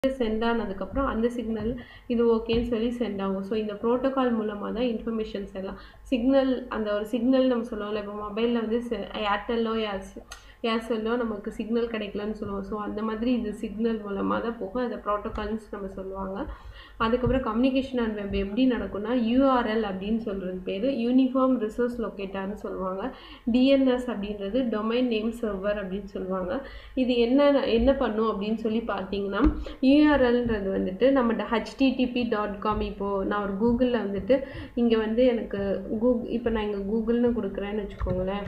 Send ஆனதுக்கப்புறம் அந்த signal இது ஓகேன்னு சொல்லி சென்ட் ஆகும் ஸோ இந்த ப்ரோட்டோகால் மூலமாக தான் இன்ஃபர்மேஷன்ஸ் எல்லாம் சிக்னல் அந்த ஒரு சிக்னல் நம்ம சொல்லுவோம்ல இப்போ மொபைலில் வந்து ஏர்டெல்லோ ஏர்ஸ் ஏர்செல்லோ நமக்கு சிக்னல் கிடைக்கலன்னு சொல்லுவோம் ஸோ அந்த மாதிரி இது சிக்னல் மூலமாக தான் போகும் அதை ப்ரோட்டோகால்ஸ் நம்ம சொல்லுவாங்க அதுக்கப்புறம் கம்யூனிகேஷன் அண்ட் வெப் எப்படி நடக்கும்னா யூஆர்எல் அப்படின்னு சொல்கிறது பேர் யூனிஃபார்ம் ரிசோர்ஸ் லொக்கேட்டர்னு சொல்லுவாங்க டிஎன்எஸ் அப்படின்றது டொமைன் நேம் சர்வர் அப்படின்னு சொல்லுவாங்க இது என்ன என்ன பண்ணும் அப்படின்னு சொல்லி பார்த்தீங்கன்னா யூஆர்எல்ன்றது வந்துட்டு நம்ம ஹச்டிடிபி டாட் காம் இப்போது நான் ஒரு கூகுளில் வந்துட்டு இங்கே வந்து எனக்கு கூக் இப்போ நான் இங்கே கூகுள்னு கொடுக்குறேன்னு வச்சுக்கோங்களேன்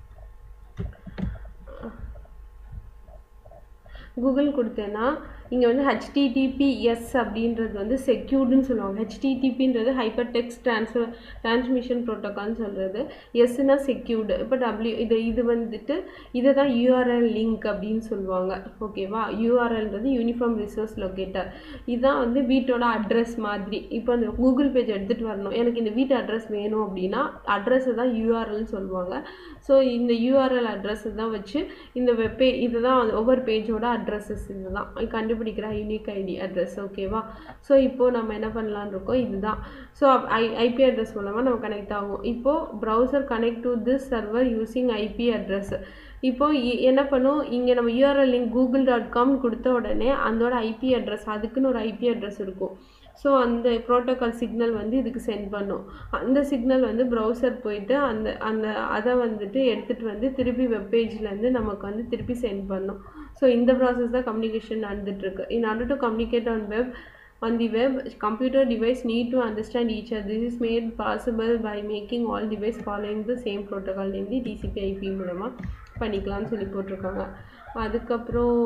கூகுள் கொடுத்தேன்னா இங்கே வந்து ஹெச்டிடிபிஎஸ் அப்படின்றது வந்து செக்யூர்டுன்னு சொல்லுவாங்க ஹெச்டிடிபின்றது ஹைப்பர் டெக்ஸ்ட் ட்ரான்ஸ்ஃபர் டிரான்ஸ்மிஷன் ப்ரோட்டோகால்னு சொல்கிறது எஸ்னா செக்யூர்டு இப்போ டபிள்யூ இது இது வந்துட்டு இதை தான் யூஆர்எல் லிங்க் அப்படின்னு சொல்லுவாங்க ஓகேவா யூஆர்எல்ன்றது யூனிஃபார்ம் ரிசோர்ஸ் லொக்கேட்டர் இதுதான் வந்து வீட்டோட அட்ரஸ் மாதிரி இப்போ அந்த கூகுள் பேஜ் எடுத்துகிட்டு வரணும் எனக்கு இந்த வீட்டு அட்ரஸ் வேணும் அப்படின்னா அட்ரஸை தான் யூஆர்எல்னு சொல்லுவாங்க ஸோ இந்த யூஆர்எல் அட்ரஸ் தான் வச்சு இந்த வெப்பே இதுதான் ஒவ்வொரு பேஜோட அட்ரஸஸ் இதுதான் கண்டுபிடிக்கிற யூனிக் ஐடி அட்ரஸ் ஓகேவா ஸோ இப்போது நம்ம என்ன பண்ணலான்னு இருக்கோம் இதுதான் ஸோ ஐ ஐபி அட்ரஸ் மூலமாக நம்ம கனெக்ட் ஆகும் இப்போது browser connect to this server using IP address இப்போ என்ன பண்ணும் இங்கே நம்ம URL link Google dot com கொடுத்த உடனே அதோட ஐபி அட்ரஸ் அதுக்குன்னு ஒரு ஐபி அட்ரஸ் இருக்கும் ஸோ அந்த ப்ரோட்டோகால் சிக்னல் வந்து இதுக்கு சென்ட் பண்ணும் அந்த சிக்னல் வந்து ப்ரௌசர் போயிட்டு அந்த அந்த அதை வந்துட்டு எடுத்துகிட்டு வந்து திருப்பி வெப்பேஜ்லேருந்து நமக்கு வந்து திருப்பி சென்ட் பண்ணும் ஸோ இந்த ப்ராசஸ் தான் கம்யூனிகேஷன் நடந்துகிட்ருக்கு in order to communicate on web on the web computer device need to understand each other this is made possible by making all device following the same protocol namely TCP IP மூலமாக பண்ணிக்கலாம்னு சொல்லி போட்டிருக்காங்க அதுக்கப்புறம்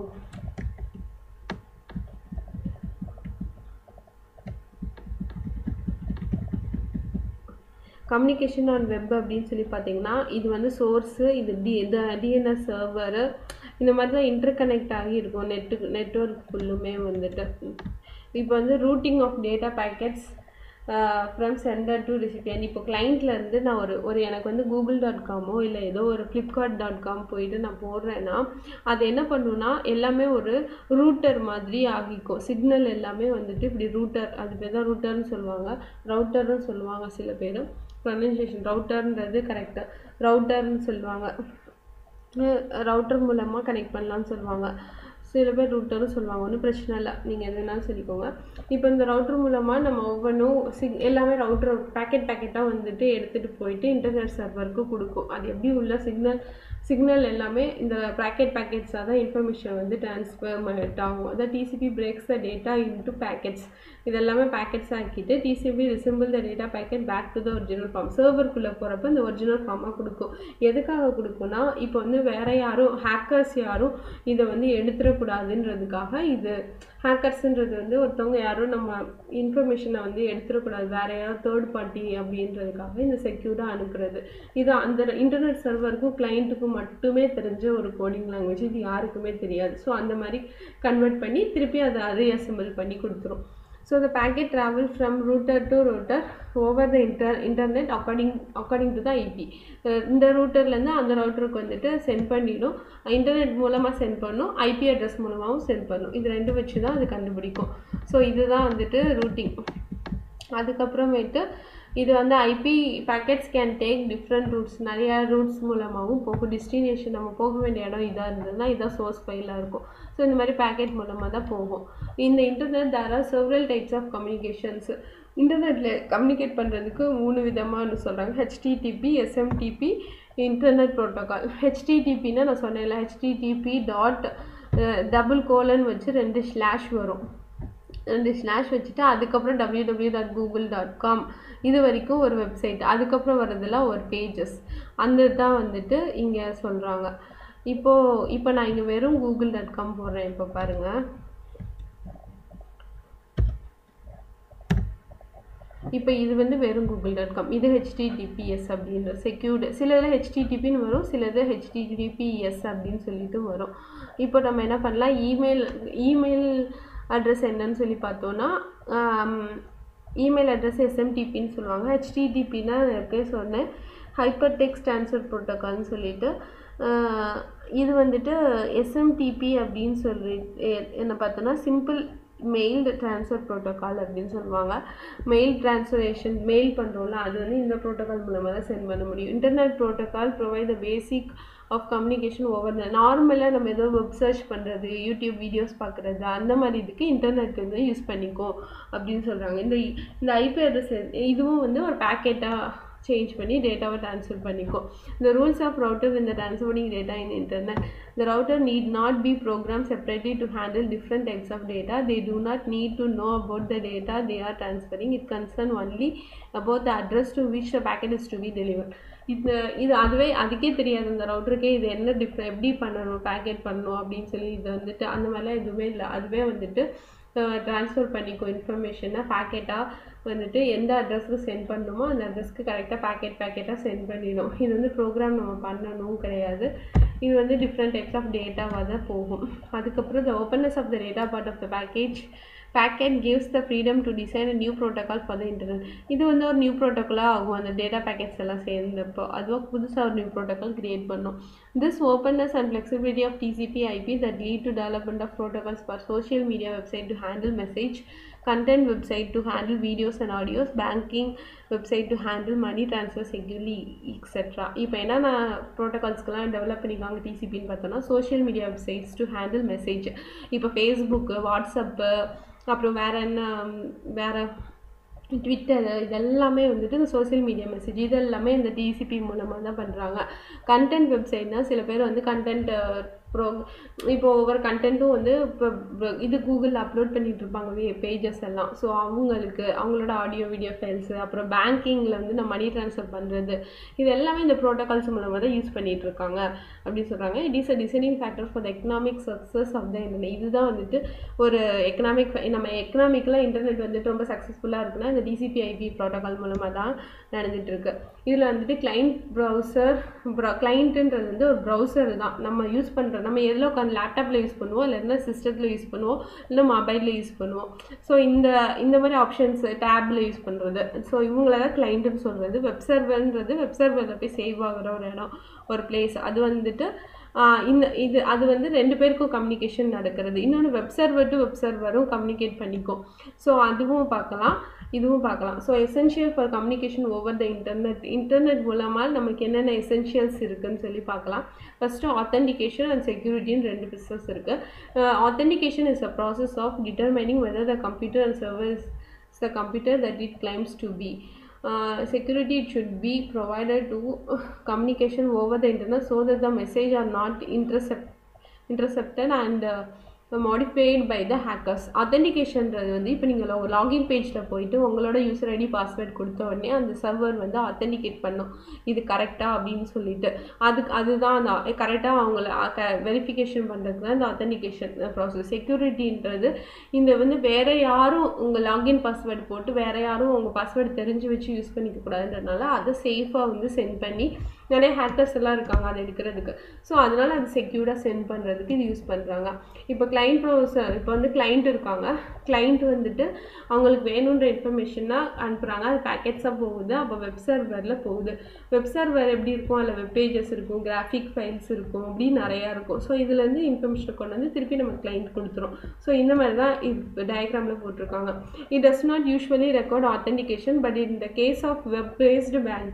communication on web அப்படின்னு சொல்லி பார்த்தீங்கன்னா இது வந்து சோர்ஸு இது டி டிஎன்எஸ் சர்வரு இந்த மாதிரி தான் இன்டர் கனெக்ட் ஆகி இருக்கும் நெட்டு நெட்ஒர்க் ஃபுல்லுமே வந்துட்டு இப்போ வந்து routing of data packets from sender to recipient இப்போ கிளைண்ட்லேருந்து நான் ஒரு ஒரு எனக்கு வந்து கூகுள் டாட் காமோ இல்லை ஏதோ ஒரு ஃப்ளிப்கார்ட் டாட் காம் போயிட்டு நான் போடுறேன்னா அது என்ன பண்ணுன்னா எல்லாமே ஒரு ரூட்டர் மாதிரி ஆகிக்கும் சிக்னல் எல்லாமே வந்துட்டு இப்படி ரூட்டர் அது பேர் தான் ரூட்டர்னு சொல்லுவாங்க ரவுட்டர்னு சொல்லுவாங்க சில பேர் ப்ரொனன்சியேஷன் ரவுட்டர்ன்றது கரெக்டு ரவுட்டர்னு சொல்லுவாங்க ரவுட்டர் மூலமாக கனெக்ட் பண்ணலான்னு சொல்லுவாங்க சில பேர் ரூட்டரும் சொல்லுவாங்க ஒன்றும் பிரச்சனை இல்லை நீங்கள் எது வேணாலும் சொல்லிக்கோங்க இப்போ இந்த ரவுட்டர் மூலமாக நம்ம ஒவ்வொன்றும் சிக் எல்லாமே ரவுட்டர் பேக்கெட் பேக்கெட்டாக வந்துட்டு எடுத்துகிட்டு போயிட்டு இன்டர்நெட் சர்வருக்கு கொடுக்கும் அது எப்படி உள்ள சிக்னல் சிக்னல் எல்லாமே இந்த பேக்கெட் பேக்கெட்ஸாக தான் இன்ஃபர்மேஷன் வந்து ட்ரான்ஸ்ஃபர் ஆகும் அதான் TCP breaks the data into packets இதெல்லாமே பேக்கெட்ஸ் ஆக்கிட்டு TCP reassemble the data packet back to the original form சர்வருக்குள்ளே போகிறப்ப இந்த ஒரிஜினல் ஃபார்மாக கொடுக்கும் எதுக்காக கொடுக்கும்னா இப்போ வந்து வேறு யாரும் ஹேக்கர்ஸ் யாரும் இதை வந்து எடுத்துடக்கூடாதுன்றதுக்காக இது ஹேக்கர்ஸுன்றது வந்து ஒருத்தவங்க யாரும் நம்ம இன்ஃபர்மேஷனை வந்து எடுத்துடக்கூடாது வேறு யாரும் தேர்ட் பார்ட்டி அப்படின்றதுக்காக இந்த செக்யூர்டாக அனுப்புறது இது அந்த இன்டர்நெட் சர்வருக்கும் கிளைண்ட்டுக்கும் மட்டுமே தெரிஞ்ச ஒரு கோடிங் லாங்குவேஜ் இது யாருக்குமே தெரியாது ஸோ அந்த மாதிரி கன்வெர்ட் பண்ணி திருப்பி அதை ரீஅசம்பிள் பண்ணி கொடுத்துரும் So the packet travel from router to router over the inter internet according according to the IP. இந்த ரூட்டர்லேருந்து அந்த ரவுட்டருக்கு வந்துட்டு சென்ட் பண்ணிடும் இன்டர்நெட் மூலமாக சென்ட் பண்ணும் ஐபி அட்ரஸ் மூலமாகவும் சென்ட் பண்ணும் இது ரெண்டும் வச்சு தான் அது கண்டுபிடிக்கும் ஸோ இதுதான் வந்துட்டு ரூட்டிங் அதுக்கப்புறமேட்டு இது வந்து IP packets can take different routes நிறையா ரூட்ஸ் மூலமாகவும் போகும் டெஸ்டினேஷன் நம்ம போக வேண்டிய இடம் இதாக இருந்ததுன்னா இதான் சோர்ஸ் ஃபைலாக இருக்கும் ஸோ இந்த மாதிரி பேக்கெட் மூலமாக தான் போகும் இந்த internet there are several types of communications இன்டர்நெட்டில் கம்யூனிகேட் பண்ணுறதுக்கு மூணு விதமாக சொல்கிறாங்க ஹெச்டிடிபி எஸ்எம்டிபி இன்டர்நெட் ப்ரோட்டோகால் ஹெச்டிடிபின்னா நான் சொன்னேன்ல ஹெச்டிடிபி டாட் டபுள் கோலன் வச்சு ரெண்டு ஸ்லாஷ் வரும் ரெண்டு ஸ்லாஷ் வச்சுட்டு அதுக்கப்புறம் W W dot Google dot com இது வரைக்கும் ஒரு வெப்சைட் அதுக்கப்புறம் வர்றதெல்லாம் ஒரு பேஜஸ் அந்த தான் வந்துட்டு இங்கே சொல்கிறாங்க இப்போது இப்போ நான் இங்கே வெறும் கூகுள் டாட் காம் போடுறேன் இப்போ பாருங்கள் இப்போ இது வந்து வெறும் கூகுள் டாட் காம் இது ஹெச்டிடிபிஎஸ் அப்படின்ற செக்யூர்டு சில இதில் ஹெச்டிடிபின்னு வரும் சில இது ஹெச்டிடிபிஎஸ் அப்படின்னு சொல்லிட்டு வரும் இப்போ நம்ம என்ன பண்ணலாம் இமெயில் இமெயில் அட்ரஸ் என்னன்னு சொல்லி பார்த்தோன்னா இமெயில் அட்ரஸ் எஸ்எம்டிபின்னு சொல்லுவாங்க ஹெச்டிடிபின்னா இருக்கே சொன்னேன் ஹைப்பர் டெக்ஸ்ட் ட்ரான்ஸ்ஃபர் ப்ரோட்டோக்கால்னு சொல்லிட்டு ஆஹ் இது வந்துட்டு எஸ்எம்டிபி அப்படின்னு சொல்லி எ- என்ன பார்த்தோன்னா சிம்பிள் மெயில் ட்ரான்ஸ்ஃபர் ப்ரோட்டோகால் அப்படின்னு சொல்லுவாங்க மெயில் ட்ரான்ஸ்ஃபரேஷன் மெயில் பண்ணுறோம்ல அது வந்து இந்த ப்ரோட்டோகால் மூலமாக தான் சென்ட் பண்ண முடியும் internet protocol provide the basic of communication over the நார்மலாக நம்ம ஏதோ வெப் சர்ச் பண்ணுறது யூடியூப் வீடியோஸ் பார்க்குறது அந்த மாதிரி இதுக்கு இன்டர்நெட் வந்து யூஸ் பண்ணிக்கோ அப்படின்னு சொல்கிறாங்க இந்த இந்த ஐபி அட்ரஸ் இதுவும் வந்து ஒரு பேக்கெட்டாக சேஞ்ச் பண்ணி டேட்டாவை ட்ரான்ஸ்ஃபர் பண்ணிக்கும் the rules of router when the transferring data in internet the router need not be programmed separately to handle different types of data they do not need to know about the data they are transferring it concern only about the address to which the packet is to be delivered இது இது அதுவே அதுக்கே தெரியாது அந்த ரவுட்டருக்கே இது என்ன different எப்படி பண்ணணும் பேக்கெட் பண்ணணும் அப்படின்னு சொல்லி இது வந்துட்டு அந்த மாதிரிலாம் எதுவுமே இல்லை அதுவே வந்துட்டு ட்ரான்ஸ்ஃபர் பண்ணிக்கும் இன்ஃபர்மேஷனை பேக்கெட்டாக வந்துட்டு எந்த அட்ரஸ்க்கு சென்ட் பண்ணணுமோ அந்த அட்ரஸ்க்கு கரெக்டாக பேக்கெட் பேக்கெட்டாக சென்ட் பண்ணிடும் இது வந்து ப்ரோக்ராம் நம்ம பண்ணணும் கிடையாது இது வந்து டிஃப்ரெண்ட் டைப்ஸ் ஆஃப் டேட்டாவாக தான் போகும் அதுக்கப்புறம் the openness of the data part of the package packet gives the freedom to design a new protocol for the internet இது வந்து ஒரு நியூ ப்ரோட்டோக்கலாக ஆகும் அந்த டேட்டா பேக்கெட்ஸ் எல்லாம் சேர்ந்தப்போ அதுவாக புதுசாக ஒரு நியூ ப்ரோட்டோக்கால் கிரியேட் பண்ணும் this openness and flexibility of TCP IP that lead to development of protocols for social media website to handle message content website to handle videos and audios banking website to handle money transfer securely etc இப்போ என்னென்ன ப்ரோட்டோகால்ஸ்க்கெல்லாம் develop பண்ணிக்காங்க டிசிபின்னு பார்த்தோன்னா social media websites to handle message இப்போ Facebook WhatsApp அப்புறம் வேற என்ன ம், வேற ட்விட்டரு இதெல்லாமே வந்துட்டு இந்த சோஷியல் மீடியா மெசேஜ் இதெல்லாமே இந்த டிசிபி மூலமாக தான் பண்ணுறாங்க கண்டென்ட் வெப்சைட்னா சில பேர் வந்து கண்டென்ட் ப்ரோ இப்போ ஒவ்வொரு கண்டென்ட்டும் வந்து இப்போ ப- இது கூகுளில் அப்லோட் பண்ணிட்டு இருப்பாங்க பேஜஸ் எல்லாம் ஸோ அவங்களுக்கு அவங்களோட ஆடியோ வீடியோ ஃபைல்ஸு அப்புறம் பேங்கிங்கில் வந்து நம்ம மணி ட்ரான்ஸ்ஃபர் பண்ணுறது இது எல்லாமே இந்த ப்ரோட்டோகால்ஸ் மூலமாக தான் யூஸ் பண்ணிட்டு இருக்காங்க அப்படின்னு சொல்கிறாங்க it is a designing factor for the economic success of the internet இதுதான் வந்துட்டு ஒரு எக்கனாமிக் நம்ம எக்கனாமிக்கலாக இன்டர்நெட் வந்துட்டு ரொம்ப சக்ஸஸ்ஃபுல்லாக இருக்குன்னா இந்த டிசிபி ஐபி ப்ரோட்டோகால் மூலமாக தான் நடந்துட்டு இருக்கு இதில் வந்துட்டு கிளைண்ட் ப்ரௌசர் கிளைண்ட்டுன்றது வந்து ஒரு ப்ரௌசர் தான் நம்ம யூஸ் பண்ணுற நம்ம எதில் உட்காந்து லேப்டாப்பில் யூஸ் பண்ணுவோம் இல்லைன்னா சிஸ்டத்தில் யூஸ் பண்ணுவோம் இல்லை மொபைலில் யூஸ் பண்ணுவோம் ஸோ இந்த இந்த மாதிரி ஆப்ஷன்ஸ் டேப்பில் யூஸ் பண்ணுறது ஸோ இவங்கள தான் கிளைண்ட்டுன்னு சொல்கிறது வெப் சர்வர்ன்றது வெப் சர்வரில் போய் சேவ் ஆகுற ஒரு இடம் ஒரு பிளேஸ் அது வந்துட்டு ஆஹ் இந்த இது அது வந்து ரெண்டு பேருக்கும் கம்யூனிகேஷன் நடக்கிறது இன்னொன்று வெப் சர்வர் டு வெப் சர்வரும் கம்யூனிகேட் பண்ணிக்கும் ஸோ அதுவும் பார்க்கலாம் இதுவும் பார்க்கலாம் so essential for communication over the internet internet மூலமாக நமக்கு என்னென்ன எசென்ஷியல்ஸ் இருக்குன்னு சொல்லி பார்க்கலாம் ஃபஸ்ட்டு ஆத்தென்டிகேஷன் அண்ட் செக்யூரிட்டின்னு ரெண்டு பிஸ்னஸ் இருக்குது authentication is a process of determining whether the computer and servers the computer that it claims to be. Uh, security it should be provided to uh, communication over the internet so that the message are not intercept intercepted and uh, modified by the hackers authenticationன்றது வந்து இப்போ நீங்கள் login பேஜில் போயிட்டு உங்களோட user ID password கொடுத்த உடனே அந்த சர்வர் வந்து ஆத்தென்டிகேட் பண்ணும் இது கரெக்டாக அப்படின்னு சொல்லிட்டு அதுக்கு அதுதான் அந்த கரெக்டாக அவங்கள வெரிஃபிகேஷன் பண்ணுறதுக்கு தான் இந்த ஆத்தென்டிகேஷன் ப்ராசஸ் செக்யூரிட்டின்றது இந்த வந்து வேற யாரும் உங்கள் லாகின் பாஸ்வேர்டு போட்டு வேற யாரும் உங்கள் பாஸ்வேர்டு தெரிஞ்சு வச்சு யூஸ் பண்ணிக்க கூடாதுன்றதுனால அதை சேஃபாக வந்து சென்ட் பண்ணி நிறைய ஹேக்கர்ஸ் எல்லாம் இருக்காங்க அதை எடுக்கிறதுக்கு ஸோ அதனால அது செக்யூர்டாக சென்ட் பண்ணுறதுக்கு இது யூஸ் பண்ணுறாங்க இப்போ கிளைண்ட் ப்ரௌசர் இப்போ வந்து கிளைண்ட் இருக்காங்க கிளைண்ட் வந்துட்டு அவங்களுக்கு வேணுன்ற இன்ஃபர்மேஷனாக அனுப்புகிறாங்க அது பேக்கெட்ஸாக போகுது அப்போ வெப் சர்வரில் போகுது வெப் சர்வர் எப்படி இருக்கும் அதில் வெப் பேஜஸ் இருக்கும் கிராஃபிக் ஃபைல்ஸ் இருக்கும் அப்படி நிறையா இருக்கும் ஸோ இதுலேருந்து இன்ஃபர்மேஷனை கொண்டு வந்து திருப்பி நம்ம கிளைண்ட் கொடுத்துரும் ஸோ இந்த மாதிரி தான் இது டயக்ராமில் போட்டிருக்காங்க it does not usually record authentication but in the case of web based bank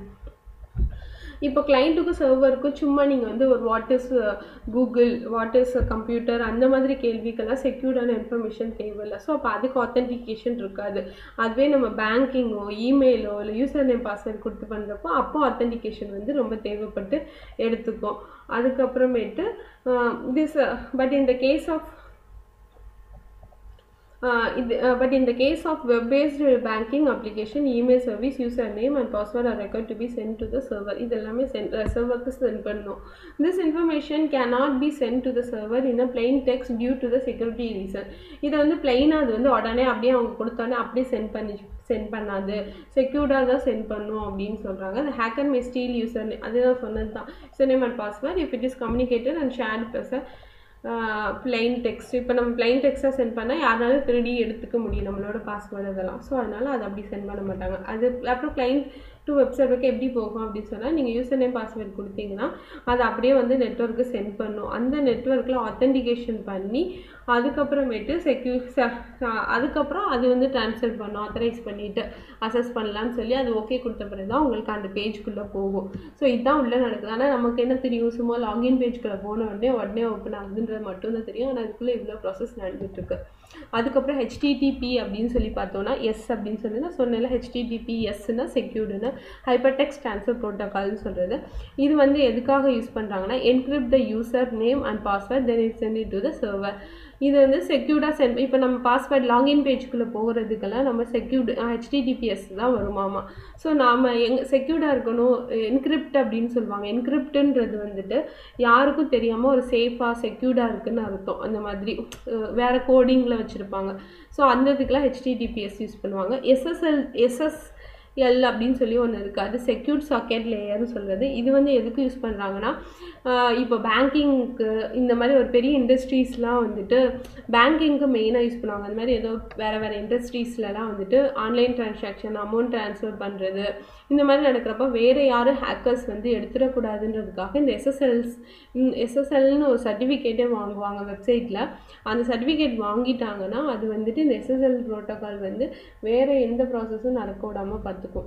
இப்போ கிளைண்ட்டுக்கும் சர்வருக்கும் சும்மா நீங்கள் வந்து ஒரு what is Google what is computer அந்த மாதிரி கேள்விக்கெல்லாம் செக்யூர்டான இன்ஃபர்மேஷன் தேவையில்லை ஸோ அப்போ அதுக்கு ஆத்தென்டிகேஷன் இருக்காது அதுவே நம்ம பேங்கிங்கோ இமெயிலோ இல்லை யூசர் நேம் பாஸ்வேர்ட் கொடுத்து பண்ணுறப்போ அப்போ ஆத்தென்டிகேஷன் வந்து ரொம்ப தேவைப்பட்டு எடுத்துக்கும் அதுக்கப்புறமேட்டு திஸ் பட் இந்த கேஸ் ஆஃப் Uh, இது uh, but in the case of web-based banking application, email service, username and password are required to be sent to the server. இது எல்லாமே send uh, serverக்கு send பண்ணணும். This information cannot be sent to the server in a plain text due to the security reason. இது வந்து பிளெயினாக அது வந்து உடனே அப்படியே அவங்க கொடுத்தோடனே அப்படியே சென்ட் பண்ணி சென்ட் பண்ணாது செக்யூர்டாக தான் சென்ட் பண்ணும் அப்படின்னு சொல்கிறாங்க அந்த ஹேக்கர் மே ஸ்டீல் யூசர் அதுதான் சொன்னது தான் user name and password if it is communicated and shared பெர்ஸ் பிளைன் டெக்ஸ்ட் இப்போ நம்ம பிளைன் டெக்ஸ்ட்டாக சென்ட் பண்ணால் யாருனாலும் திருடி எடுத்துக்க முடியும் நம்மளோட பாஸ்வேர்டு இதெல்லாம் ஸோ அதனால் அதை அப்படி சென்ட் பண்ண மாட்டாங்க அது அப்புறம் கிளைண்ட் டு வெப் சர்வருக்கு எப்படி போகும் அப்படின்னு சொன்னால் நீங்கள் யூசர் நேம் பாஸ்வேர்ட் கொடுத்தீங்கன்னா அது அப்படியே வந்து நெட்ஒர்க்கு சென்ட் பண்ணும் அந்த நெட்ஒர்க்கில் ஆத்தென்டிகேஷன் பண்ணி அதுக்கப்புறமேட்டு செக்யூர் அதுக்கப்புறம் அது வந்து ட்ரான்ஸ்ஃபர் பண்ணும் ஆத்தரைஸ் பண்ணிவிட்டு அசஸ் பண்ணலான்னு சொல்லி அது ஓகே கொடுத்த பிறகு தான் உங்களுக்கு அந்த பேஜ்குள்ளே போகும் ஸோ இதுதான் உள்ளே நடக்குது ஆனால் நமக்கு என்ன தெரியும் சும்மா லாகின் பேஜ்குள்ளே போன உடனே உடனே ஓப்பன் ஆகுதுன்றது மட்டும்தான் தெரியும் ஆனால் அதுக்குள்ளே இவ்வளோ ப்ராசஸ் நடந்துட்டுருக்கு அதுக்கப்புறம் ஹெச்டிடிபி அப்படின்னு சொல்லி பார்த்தோன்னா எஸ் அப்படின்னு சொல்லி நான் சொன்னேன்ல ஹெச்டிடிபி எஸ்னா செக்யூர்டுன்னு ஹைப்பர் டெக்ஸ்ட் ட்ரான்ஸ்ஃபர் ப்ரோட்டோகால்னு சொல்கிறது இது வந்து எதுக்காக யூஸ் பண்ணுறாங்கன்னா encrypt the user name and password then it sent it to the server இது வந்து செக்யூர்டாக சென்ட் இப்போ நம்ம பாஸ்வேர்ட் லாகின் பேஜ்குள்ளே போகிறதுக்கெல்லாம் நம்ம செக்யூர்டு ஹெச்டிடிபிஎஸ் தான் வருமாமா ஸோ நாம் எங் செக்யூர்டாக இருக்கணும் என்கிரிப்ட் அப்படின்னு சொல்லுவாங்க என்கிரிப்டுன்றது வந்துட்டு யாருக்கும் தெரியாமல் ஒரு சேஃபாக செக்யூர்டாக இருக்குன்னு அர்த்தம் அந்த மாதிரி வேறு கோடிங்கில் வச்சுருப்பாங்க ஸோ அந்த இதுக்கெலாம் ஹெச்டிடிபிஎஸ் யூஸ் பண்ணுவாங்க எஸ்எஸ்எல் எஸ்எஸ் எல் அப்படின்னு சொல்லி ஒன்று இருக்குது அது செக்யூர்ட் சாக்கெட் லேயர்னு சொல்கிறது இது வந்து எதுக்கு யூஸ் பண்ணுறாங்கன்னா இப்போ பேங்கிங்க்கு இந்த மாதிரி ஒரு பெரிய இண்டஸ்ட்ரீஸ்லாம் வந்துட்டு பேங்கிங்க்கு மெயினாக யூஸ் பண்ணுவாங்க அந்த மாதிரி ஏதோ வேறு வேறு இண்டஸ்ட்ரீஸ்லலாம் வந்துட்டு ஆன்லைன் ட்ரான்சாக்ஷன் அமௌண்ட் ட்ரான்ஸ்ஃபர் பண்ணுறது இந்த மாதிரி நடக்கிறப்ப வேறு யாரும் ஹேக்கர்ஸ் வந்து எடுத்துடக்கூடாதுன்றதுக்காக இந்த எஸ்எஸ்எல்ஸ் எஸ்எஸ்எல்னு ஒரு சர்டிஃபிகேட்டே வாங்குவாங்க வெப்சைட்டில் அந்த சர்டிஃபிகேட் வாங்கிட்டாங்கன்னா அது வந்துட்டு இந்த எஸ்எஸ்எல் ப்ரோட்டோகால் வந்து வேறு எந்த ப்ராசஸும் நடக்க விடாமல் பார்த்துக்கும்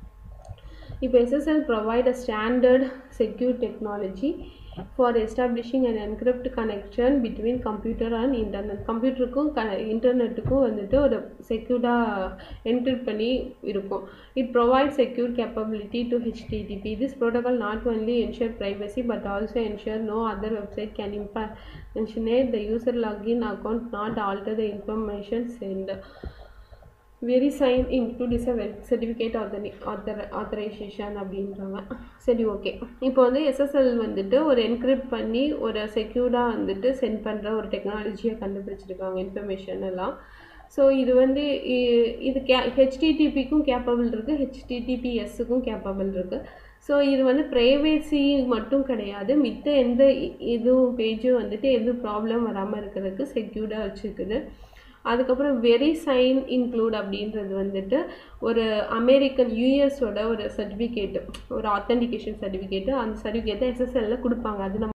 இப்போ SSL provide a standard secure technology for establishing and encrypt connection between computer and internet கம்ப்யூட்டருக்கும் க இன்டர்நெட்டுக்கும் வந்துட்டு ஒரு செக்யூர்டாக என்கிரிப்ட் பண்ணி இருக்கும் it provide secure capability to HTTP this protocol not only ensure privacy but also ensure no other website can impersonate the user login account not alter the information sent very sign include is a certificate ஆத்தரி author authorization அப்படின்றாங்க சரி okay இப்போ வந்து SSL வந்துட்டு ஒரு encrypt பண்ணி ஒரு செக்யூர்டாக வந்துட்டு சென்ட் பண்ணுற ஒரு டெக்னாலஜியை கண்டுபிடிச்சிருக்காங்க இன்ஃபர்மேஷன் எல்லாம் ஸோ இது வந்து இது கே ஹெச்டிடிபிக்கும் கேப்பபிள் இருக்குது ஹெச்டிடிபிஎஸ்ஸுக்கும் கேப்பபிள் இருக்குது ஸோ இது வந்து ப்ரைவேசி மட்டும் கிடையாது மித்த எந்த இதுவும் பேஜும் வந்துட்டு எதுவும் ப்ராப்ளம் வராமல் இருக்கிறதுக்கு செக்யூர்டாக வச்சுருக்குது அதுக்கப்புறம் வெரி சைன் இன்க்ளூட் அப்படின்றது வந்துட்டு ஒரு அமெரிக்கன் யூஎஸோட ஒரு சர்டிஃபிகேட்டு ஒரு ஆத்தென்டிகேஷன் சர்டிஃபிகேட்டு அந்த சர்டிஃபிகேட்டை எஸ்எஸ்எல்ல கொடுப்பாங்க அது நம்ம